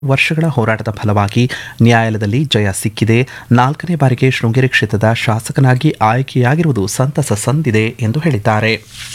ವರ್ಷಗಳ ಹೋರಾಟದ ಫಲವಾಗಿ ನ್ಯಾಯಾಲಯದಲ್ಲಿ ಜಯ ಸಿಕ್ಕಿದೆ ನಾಲ್ಕನೇ ಬಾರಿಗೆ ಶೃಂಗೇರಿ ಕ್ಷೇತ್ರದ ಶಾಸಕನಾಗಿ ಆಯ್ಕೆಯಾಗಿರುವುದು ಸಂತಸ ಸಂದಿದೆ ಎಂದು ಹೇಳಿದ್ದಾರೆ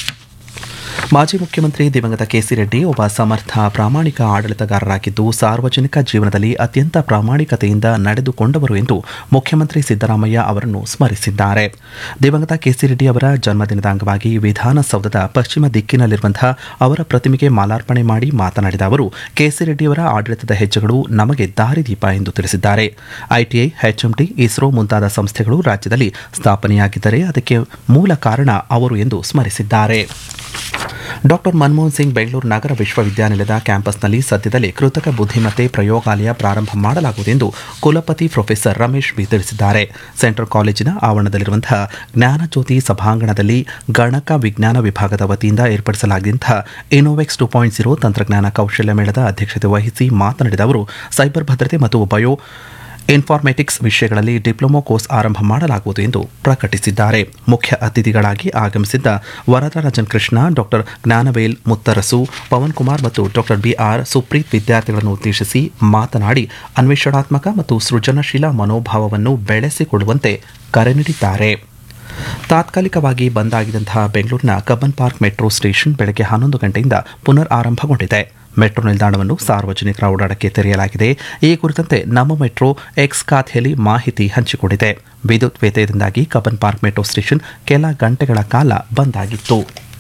ಮಾಜಿ ಮುಖ್ಯಮಂತ್ರಿ ದಿವಂಗತ ಕೆಸಿ ರೆಡ್ಡಿ ಒಬ್ಬ ಸಮರ್ಥ ಪ್ರಾಮಾಣಿಕ ಆಡಳಿತಗಾರರಾಗಿದ್ದು ಸಾರ್ವಜನಿಕ ಜೀವನದಲ್ಲಿ ಅತ್ಯಂತ ಪ್ರಾಮಾಣಿಕತೆಯಿಂದ ನಡೆದುಕೊಂಡವರು ಎಂದು ಮುಖ್ಯಮಂತ್ರಿ ಸಿದ್ದರಾಮಯ್ಯ ಅವರನ್ನು ಸ್ಮರಿಸಿದ್ದಾರೆ ದಿವಂಗತ ಕೆಸಿ ರೆಡ್ಡಿ ಅವರ ಜನ್ಮದಿನದ ಅಂಗವಾಗಿ ವಿಧಾನಸೌಧದ ಪಶ್ಚಿಮ ದಿಕ್ಕಿನಲ್ಲಿರುವಂತಹ ಅವರ ಪ್ರತಿಮೆಗೆ ಮಾಲಾರ್ಪಣೆ ಮಾಡಿ ಮಾತನಾಡಿದ ಅವರು ಕೆಸಿ ರೆಡ್ಡಿಯವರ ಆಡಳಿತದ ಹೆಜ್ಜೆಗಳು ನಮಗೆ ದಾರಿದೀಪ ಎಂದು ತಿಳಿಸಿದ್ದಾರೆ ಐಟಿಐ ಎಚ್ಎಂಟಿ ಇಸ್ರೋ ಮುಂತಾದ ಸಂಸ್ಥೆಗಳು ರಾಜ್ಯದಲ್ಲಿ ಸ್ಥಾಪನೆಯಾಗಿದ್ದರೆ ಅದಕ್ಕೆ ಮೂಲ ಕಾರಣ ಅವರು ಎಂದು ಸ್ಮರಿಸಿದ್ದಾರೆ ಡಾಕ್ಟರ್ ಮನಮೋಹನ್ ಸಿಂಗ್ ಬೆಂಗಳೂರು ನಗರ ವಿಶ್ವವಿದ್ಯಾನಿಲಯದ ಕ್ಯಾಂಪಸ್ನಲ್ಲಿ ಸದ್ಯದಲ್ಲೇ ಕೃತಕ ಬುದ್ಧಿಮತ್ತೆ ಪ್ರಯೋಗಾಲಯ ಪ್ರಾರಂಭ ಮಾಡಲಾಗುವುದು ಎಂದು ಕುಲಪತಿ ಪ್ರೊಫೆಸರ್ ರಮೇಶ್ ಬಿ ತಿಳಿಸಿದ್ದಾರೆ ಸೆಂಟ್ರಲ್ ಕಾಲೇಜಿನ ಆವರಣದಲ್ಲಿರುವಂತಹ ಜ್ಞಾನಜ್ಯೋತಿ ಸಭಾಂಗಣದಲ್ಲಿ ಗಣಕ ವಿಜ್ಞಾನ ವಿಭಾಗದ ವತಿಯಿಂದ ಏರ್ಪಡಿಸಲಾಗಿದ್ದಂತಹ ಇನೋವೆಕ್ಸ್ ಟು ಪಾಯಿಂಟ್ ಜೀರೋ ತಂತ್ರಜ್ಞಾನ ಕೌಶಲ್ಯ ಮೇಳದ ಅಧ್ಯಕ್ಷತೆ ವಹಿಸಿ ಮಾತನಾಡಿದ ಅವರು ಸೈಬರ್ ಭದ್ರತೆ ಮತ್ತು ಬಯೋ ಇನ್ಫಾರ್ಮೆಟಿಕ್ಸ್ ವಿಷಯಗಳಲ್ಲಿ ಡಿಪ್ಲೊಮಾ ಕೋರ್ಸ್ ಆರಂಭ ಮಾಡಲಾಗುವುದು ಎಂದು ಪ್ರಕಟಿಸಿದ್ದಾರೆ ಮುಖ್ಯ ಅತಿಥಿಗಳಾಗಿ ಆಗಮಿಸಿದ್ದ ವರದರಾಜನ್ ಕೃಷ್ಣ ಡಾಕ್ಟರ್ ಜ್ಞಾನವೇಲ್ ಮುತ್ತರಸು ಪವನ್ ಕುಮಾರ್ ಮತ್ತು ಡಾಕ್ಟರ್ ಬಿಆರ್ ಸುಪ್ರೀತ್ ವಿದ್ಯಾರ್ಥಿಗಳನ್ನು ಉದ್ದೇಶಿಸಿ ಮಾತನಾಡಿ ಅನ್ವೇಷಣಾತ್ಮಕ ಮತ್ತು ಸೃಜನಶೀಲ ಮನೋಭಾವವನ್ನು ಬೆಳೆಸಿಕೊಳ್ಳುವಂತೆ ಕರೆ ನೀಡಿದ್ದಾರೆ ತಾತ್ಕಾಲಿಕವಾಗಿ ಬಂದ್ ಆಗಿದ್ದಂತಹ ಬೆಂಗಳೂರಿನ ಕಬ್ಬನ್ ಪಾರ್ಕ್ ಮೆಟ್ರೋ ಸ್ಟೇಷನ್ ಬೆಳಗ್ಗೆ ಹನ್ನೊಂದು ಗಂಟೆಯಿಂದ ಪುನರ್ ಆರಂಭಗೊಂಡಿದೆ ಮೆಟ್ರೋ ನಿಲ್ದಾಣವನ್ನು ಸಾರ್ವಜನಿಕರ ಓಡಾಟಕ್ಕೆ ತೆರೆಯಲಾಗಿದೆ ಈ ಕುರಿತಂತೆ ನಮ್ಮ ಮೆಟ್ರೋ ಎಕ್ಸ್ ಖಾತೆಯಲ್ಲಿ ಮಾಹಿತಿ ಹಂಚಿಕೊಂಡಿದೆ ವಿದ್ಯುತ್ ವ್ಯತ್ಯಯದಿಂದಾಗಿ ಕಬ್ಬನ್ ಪಾರ್ಕ್ ಮೆಟ್ರೋ ಸ್ಟೇಷನ್ ಕೆಲ ಗಂಟೆಗಳ ಕಾಲ ಬಂದ್ ಆಗಿತ್ತು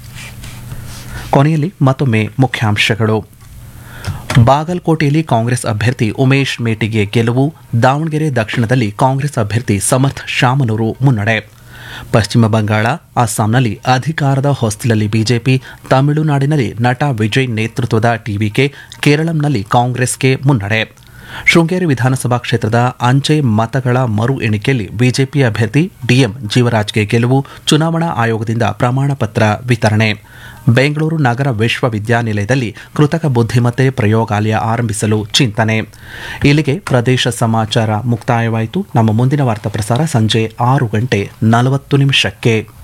ಕೊನೆಯಲ್ಲಿ ಮತ್ತೊಮ್ಮೆ ಮುಖ್ಯಾಂಶಗಳು ಬಾಗಲಕೋಟೆಯಲ್ಲಿ ಕಾಂಗ್ರೆಸ್ ಅಭ್ಯರ್ಥಿ ಉಮೇಶ್ ಮೇಟಿಗೆ ಗೆಲುವು ದಾವಣಗೆರೆ ದಕ್ಷಿಣದಲ್ಲಿ ಕಾಂಗ್ರೆಸ್ ಅಭ್ಯರ್ಥಿ ಸಮರ್ಥ್ ಶಾಮನೂರು ಮುನ್ನಡೆ ಪಶ್ಚಿಮ ಬಂಗಾಳ ಅಸ್ಸಾಂನಲ್ಲಿ ಅಧಿಕಾರದ ಹೊಸ್ತಿಲಲ್ಲಿ ಬಿಜೆಪಿ ತಮಿಳುನಾಡಿನಲ್ಲಿ ನಟ ವಿಜಯ್ ನೇತೃತ್ವದ ಟಿವಿಕೆ ಕೇರಳಂನಲ್ಲಿ ಕಾಂಗ್ರೆಸ್ಗೆ ಮುನ್ನಡೆ ಶೃಂಗೇರಿ ವಿಧಾನಸಭಾ ಕ್ಷೇತ್ರದ ಅಂಚೆ ಮತಗಳ ಮರು ಎಣಿಕೆಯಲ್ಲಿ ಬಿಜೆಪಿ ಅಭ್ಯರ್ಥಿ ಡಿಎಂ ಜೀವರಾಜ್ಗೆ ಗೆಲುವು ಚುನಾವಣಾ ಆಯೋಗದಿಂದ ಪ್ರಮಾಣ ಪತ್ರ ವಿತರಣೆ ಬೆಂಗಳೂರು ನಗರ ವಿಶ್ವವಿದ್ಯಾನಿಲಯದಲ್ಲಿ ಕೃತಕ ಬುದ್ಧಿಮತ್ತೆ ಪ್ರಯೋಗಾಲಯ ಆರಂಭಿಸಲು ಚಿಂತನೆ ಇಲ್ಲಿಗೆ ಪ್ರದೇಶ ಸಮಾಚಾರ ಮುಕ್ತಾಯವಾಯಿತು ನಮ್ಮ ಮುಂದಿನ ವಾರ್ತಾ ಪ್ರಸಾರ ಸಂಜೆ ಆರು ಗಂಟೆ ನಲವತ್ತು ನಿಮಿಷಕ್ಕೆ